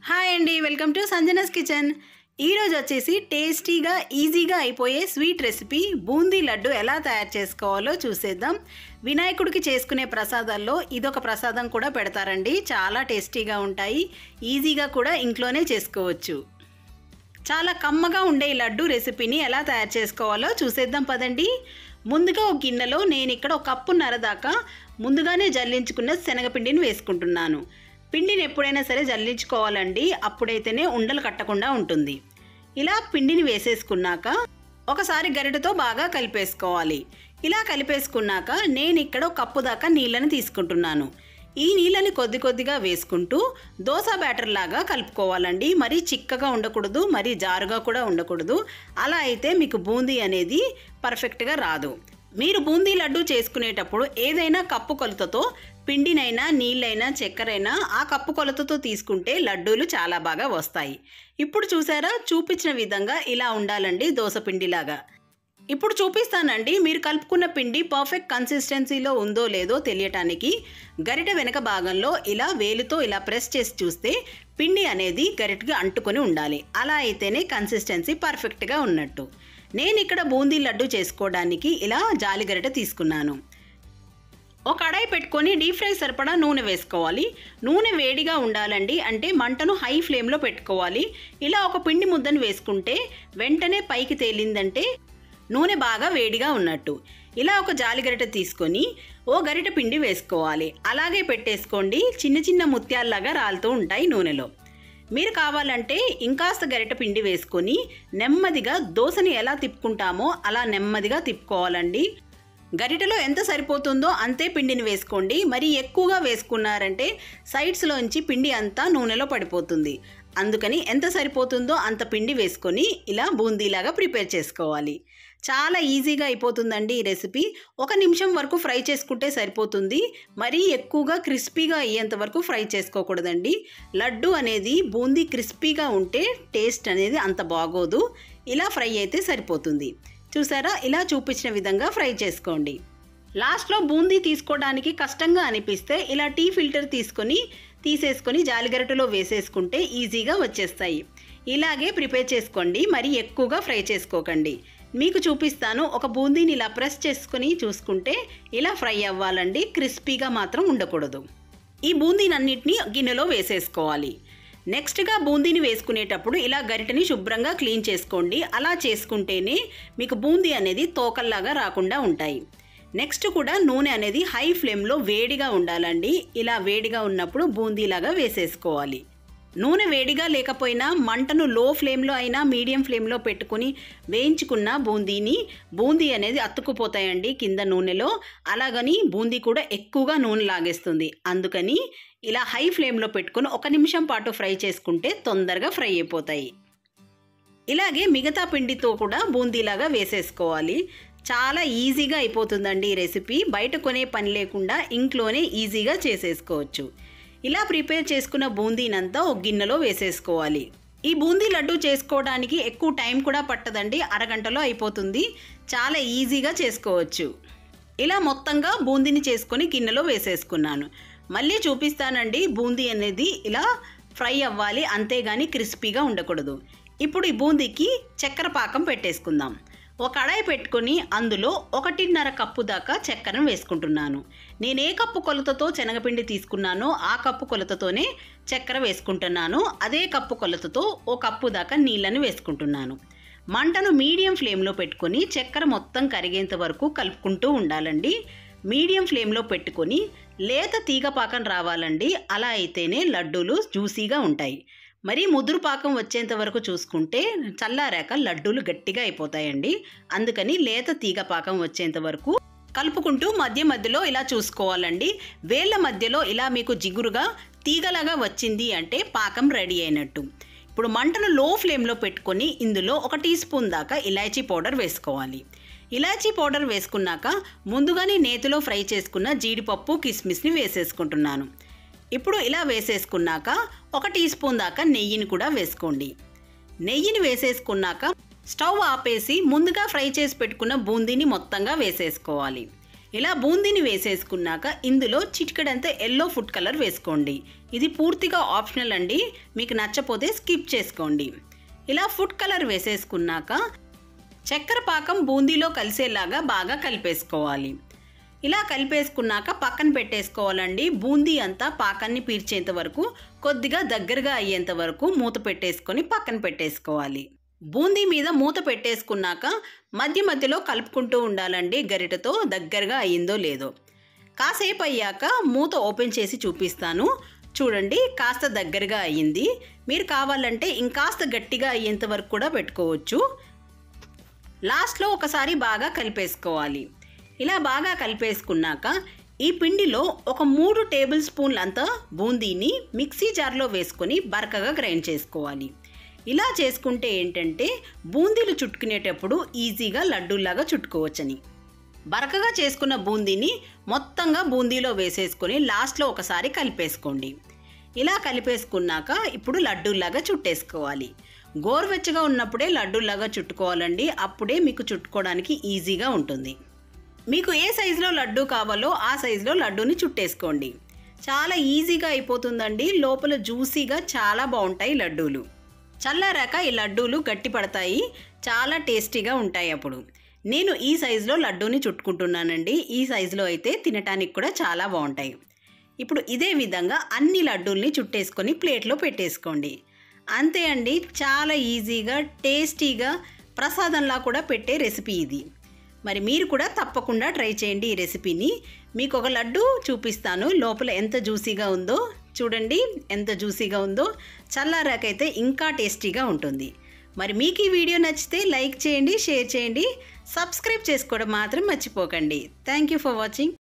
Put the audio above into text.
hi అండి welcome to సంజనస్ kitchen ఈరోజు వచ్చేసి టేస్టీగా ఈజీగా అయిపోయే స్వీట్ రెసిపీ బూందీ లడ్డు ఎలా తయారు చేసుకోవాలో చూసేద్దాం వినాయకుడికి చేసుకునే ప్రసాదాల్లో ఇదొక ప్రసాదం కూడా పెడతారండి చాలా టేస్టీగా ఉంటాయి ఈజీగా కూడా ఇంట్లోనే చేసుకోవచ్చు చాలా కమ్మగా ఉండే ఈ లడ్డు రెసిపీని ఎలా తయారు చేసుకోవాలో చూసేద్దాం పదండి ముందుగా ఒక గిన్నెలో నేను ఇక్కడ ఒక కప్పున్నర దాకా ముందుగానే జల్లించుకున్న శనగపిండిని వేసుకుంటున్నాను పిండిని ఎప్పుడైనా సరే జల్లించుకోవాలండి అప్పుడైతేనే ఉండలు కట్టకుండా ఉంటుంది ఇలా పిండిని వేసేసుకున్నాక ఒకసారి గరిటెతో బాగా కలిపేసుకోవాలి ఇలా కలిపేసుకున్నాక నేను ఇక్కడ ఒక కప్పు దాకా నీళ్ళని తీసుకుంటున్నాను ఈ నీళ్ళని కొద్ది కొద్దిగా వేసుకుంటూ దోశ బ్యాటర్ లాగా కలుపుకోవాలండి మరీ చిక్కగా ఉండకూడదు మరీ జారుగా కూడా ఉండకూడదు అలా అయితే మీకు బూందీ అనేది పర్ఫెక్ట్గా రాదు మీరు బూందీ లడ్డు చేసుకునేటప్పుడు ఏదైనా కప్పు కొలతతో పిండినైనా నీళ్ళైనా చక్కెరైనా ఆ కప్పు కొలతతో తీసుకుంటే లడ్డూలు చాలా బాగా వస్తాయి ఇప్పుడు చూసారా చూపించిన విధంగా ఇలా ఉండాలండి దోశ పిండిలాగా ఇప్పుడు చూపిస్తానండి మీరు కలుపుకున్న పిండి పర్ఫెక్ట్ కన్సిస్టెన్సీలో ఉందో లేదో తెలియటానికి గరిట వెనక భాగంలో ఇలా వేలుతో ఇలా ప్రెస్ చేసి చూస్తే పిండి అనేది గరిటకి అంటుకొని ఉండాలి అలా అయితేనే కన్సిస్టెన్సీ పర్ఫెక్ట్గా ఉన్నట్టు నేను ఇక్కడ బూందీ లడ్డు చేసుకోవడానికి ఇలా జాలి గరిట తీసుకున్నాను ఒక కడాయి పెట్టుకొని డీప్ ఫ్రై సరిపడా నూనె వేసుకోవాలి నూనె వేడిగా ఉండాలండి అంటే మంటను హై ఫ్లేమ్లో పెట్టుకోవాలి ఇలా ఒక పిండి ముద్దను వేసుకుంటే వెంటనే పైకి తేలిందంటే నూనె బాగా వేడిగా ఉన్నట్టు ఇలా ఒక జాలి గరిట తీసుకొని ఓ గరిట పిండి వేసుకోవాలి అలాగే పెట్టేసుకోండి చిన్న చిన్న ముత్యాల్లాగా రాలుతూ ఉంటాయి నూనెలో మీరు కావాలంటే ఇంకాస్త గరిట పిండి వేసుకొని నెమ్మదిగా దోశని ఎలా తిప్పుకుంటామో అలా నెమ్మదిగా తిప్పుకోవాలండి గరిటెలో ఎంత సరిపోతుందో అంతే పిండిని వేసుకోండి మరి ఎక్కువగా వేసుకున్నారంటే సైడ్స్లోంచి పిండి అంతా నూనెలో పడిపోతుంది అందుకని ఎంత సరిపోతుందో అంత పిండి వేసుకొని ఇలా బూందీలాగా ప్రిపేర్ చేసుకోవాలి చాలా ఈజీగా అయిపోతుందండి ఈ రెసిపీ ఒక నిమిషం వరకు ఫ్రై చేసుకుంటే సరిపోతుంది మరీ ఎక్కువగా క్రిస్పీగా అయ్యేంత వరకు ఫ్రై చేసుకోకూడదండి లడ్డు అనేది బూందీ క్రిస్పీగా ఉంటే టేస్ట్ అనేది అంత బాగోదు ఇలా ఫ్రై అయితే సరిపోతుంది చూసారా ఇలా చూపించిన విధంగా ఫ్రై చేసుకోండి లాస్ట్లో బూందీ తీసుకోవడానికి కష్టంగా అనిపిస్తే ఇలా టీ ఫిల్టర్ తీసుకొని తీసేసుకొని జాలిగరిటలో వేసేసుకుంటే ఈజీగా వచ్చేస్తాయి ఇలాగే ప్రిపేర్ చేసుకోండి మరి ఎక్కువగా ఫ్రై చేసుకోకండి మీకు చూపిస్తాను ఒక బూందీని ఇలా ప్రెస్ చేసుకొని చూసుకుంటే ఇలా ఫ్రై అవ్వాలండి క్రిస్పీగా మాత్రం ఉండకూడదు ఈ బూందీనన్నిటిని గిన్నెలో వేసేసుకోవాలి నెక్స్ట్గా బూందీని వేసుకునేటప్పుడు ఇలా గరిటని శుభ్రంగా క్లీన్ చేసుకోండి అలా చేసుకుంటేనే మీకు బూందీ అనేది తోకల్లాగా రాకుండా ఉంటాయి నెక్స్ట్ కూడా నూనె అనేది హై ఫ్లేమ్లో వేడిగా ఉండాలండి ఇలా వేడిగా ఉన్నప్పుడు బూందీలాగా వేసేసుకోవాలి నూనె వేడిగా లేకపోయినా మంటను లో ఫ్లేమ్లో అయినా మీడియం ఫ్లేమ్లో పెట్టుకుని వేయించుకున్న బూందీని బూందీ అనేది అతుక్కుపోతాయండి కింద నూనెలో అలాగని బూందీ కూడా ఎక్కువగా నూనె లాగేస్తుంది అందుకని ఇలా హై ఫ్లేమ్లో పెట్టుకుని ఒక నిమిషం పాటు ఫ్రై చేసుకుంటే తొందరగా ఫ్రై అయిపోతాయి ఇలాగే మిగతా పిండితో కూడా బూందీలాగా వేసేసుకోవాలి చాలా ఈజీగా అయిపోతుందండి ఈ రెసిపీ బయట కొనే పని లేకుండా ఇంట్లోనే ఈజీగా చేసేసుకోవచ్చు ఇలా ప్రిపేర్ చేసుకున్న బూందీనంతా ఒక గిన్నెలో వేసేసుకోవాలి ఈ బూందీ లడ్డు చేసుకోవడానికి ఎక్కువ టైం కూడా పట్టదండి అరగంటలో అయిపోతుంది చాలా ఈజీగా చేసుకోవచ్చు ఇలా మొత్తంగా బూందీని చేసుకొని గిన్నెలో వేసేసుకున్నాను మళ్ళీ చూపిస్తానండి బూందీ అనేది ఇలా ఫ్రై అవ్వాలి అంతేగాని క్రిస్పీగా ఉండకూడదు ఇప్పుడు ఈ బూందీకి చక్కెర పాకం పెట్టేసుకుందాం ఒక కడాయి పెట్టుకొని అందులో ఒకటిన్నర కప్పు దాకా చక్కెరను వేసుకుంటున్నాను నేను ఏ కప్పు కొలతతో శనగపిండి తీసుకున్నానో ఆ కప్పు కొలతతోనే చక్కెర వేసుకుంటున్నాను అదే కప్పు కొలతతో ఓ కప్పు దాకా నీళ్ళని వేసుకుంటున్నాను మంటను మీడియం ఫ్లేమ్లో పెట్టుకొని చక్కెర మొత్తం కరిగేంత వరకు కలుపుకుంటూ ఉండాలండి మీడియం ఫ్లేమ్లో పెట్టుకొని లేత తీగ పాకం రావాలండి అలా అయితేనే లడ్డూలు జ్యూసీగా ఉంటాయి మరి ముదురు పాకం వచ్చేంత వరకు చూసుకుంటే చల్లారాక లడ్డూలు గట్టిగా అయిపోతాయండి అందుకని లేత తీగ పాకం వచ్చేంత వరకు కలుపుకుంటూ మధ్య మధ్యలో ఇలా చూసుకోవాలండి వేళ్ళ మధ్యలో ఇలా మీకు జిగురుగా తీగలాగా వచ్చింది అంటే పాకం రెడీ అయినట్టు ఇప్పుడు మంటను లో ఫ్లేమ్లో పెట్టుకొని ఇందులో ఒక టీ స్పూన్ దాకా ఇలాచీ పౌడర్ వేసుకోవాలి ఇలాచీ పౌడర్ వేసుకున్నాక ముందుగానే నేతిలో ఫ్రై చేసుకున్న జీడిపప్పు కిస్మిస్ని వేసేసుకుంటున్నాను ఇప్పుడు ఇలా వేసేసుకున్నాక ఒక టీ స్పూన్ దాకా నెయ్యిని కూడా వేసుకోండి నెయ్యిని వేసేసుకున్నాక స్టవ్ ఆపేసి ముందుగా ఫ్రై చేసి పెట్టుకున్న బూందీని మొత్తంగా వేసేసుకోవాలి ఇలా బూందీని వేసేసుకున్నాక ఇందులో చిటికెడంత ఎల్లో ఫుడ్ కలర్ వేసుకోండి ఇది పూర్తిగా ఆప్షనల్ అండి మీకు నచ్చపోతే స్కిప్ చేసుకోండి ఇలా ఫుడ్ కలర్ వేసేసుకున్నాక చక్కెర పాకం బూందీలో కలిసేలాగా బాగా కలిపేసుకోవాలి ఇలా కలిపేసుకున్నాక పక్కన పెట్టేసుకోవాలండి బూందీ అంతా పాకాన్ని పీల్చేంత వరకు కొద్దిగా దగ్గరగా అయ్యేంత వరకు మూత పెట్టేసుకొని పక్కన పెట్టేసుకోవాలి బూందీ మీద మూత పెట్టేసుకున్నాక మధ్య మధ్యలో కలుపుకుంటూ ఉండాలండి గరిటతో దగ్గరగా అయ్యిందో లేదో కాసేపు అయ్యాక మూత ఓపెన్ చేసి చూపిస్తాను చూడండి కాస్త దగ్గరగా అయ్యింది మీరు కావాలంటే ఇంకాస్త గట్టిగా అయ్యేంత వరకు కూడా పెట్టుకోవచ్చు లాస్ట్లో ఒకసారి బాగా కలిపేసుకోవాలి ఇలా బాగా కలిపేసుకున్నాక ఈ పిండిలో ఒక మూడు టేబుల్ స్పూన్లంత బూందీని మిక్సీ జార్లో వేసుకొని బరకగా గ్రైండ్ చేసుకోవాలి ఇలా చేసుకుంటే ఏంటంటే బూందీలు చుట్టుకునేటప్పుడు ఈజీగా లడ్డూలాగా చుట్టుకోవచ్చని బరకగా చేసుకున్న బూందీని మొత్తంగా బూందీలో వేసేసుకొని లాస్ట్లో ఒకసారి కలిపేసుకోండి ఇలా కలిపేసుకున్నాక ఇప్పుడు లడ్డూలాగా చుట్టేసుకోవాలి గోరువెచ్చగా ఉన్నప్పుడే లడ్డూలాగా చుట్టుకోవాలండి అప్పుడే మీకు చుట్టుకోవడానికి ఈజీగా ఉంటుంది మీకు ఏ సైజులో లడ్డు కావాలో ఆ సైజులో లడ్డూని చుట్టేసుకోండి చాలా ఈజీగా అయిపోతుందండి లోపల జ్యూసీగా చాలా బాగుంటాయి లడ్డూలు చల్లారాక ఈ లడ్డూలు గట్టి పడతాయి చాలా టేస్టీగా ఉంటాయి అప్పుడు నేను ఈ సైజులో లడ్డూని చుట్టుకుంటున్నానండి ఈ సైజులో అయితే తినటానికి కూడా చాలా బాగుంటాయి ఇప్పుడు ఇదే విధంగా అన్ని లడ్డూల్ని చుట్టేసుకొని ప్లేట్లో పెట్టేసుకోండి అంతే అండి చాలా ఈజీగా టేస్టీగా ప్రసాదంలా కూడా పెట్టే రెసిపీ ఇది మరి మీరు కూడా తప్పకుండా ట్రై చేయండి ఈ రెసిపీని మీకు ఒక లడ్డు చూపిస్తాను లోపల ఎంత జ్యూసీగా ఉందో చూడండి ఎంత జ్యూసీగా ఉందో చల్లారాకైతే ఇంకా టేస్టీగా ఉంటుంది మరి మీకు ఈ వీడియో నచ్చితే లైక్ చేయండి షేర్ చేయండి సబ్స్క్రైబ్ చేసుకోవడం మాత్రం మర్చిపోకండి థ్యాంక్ యూ ఫర్ వాచింగ్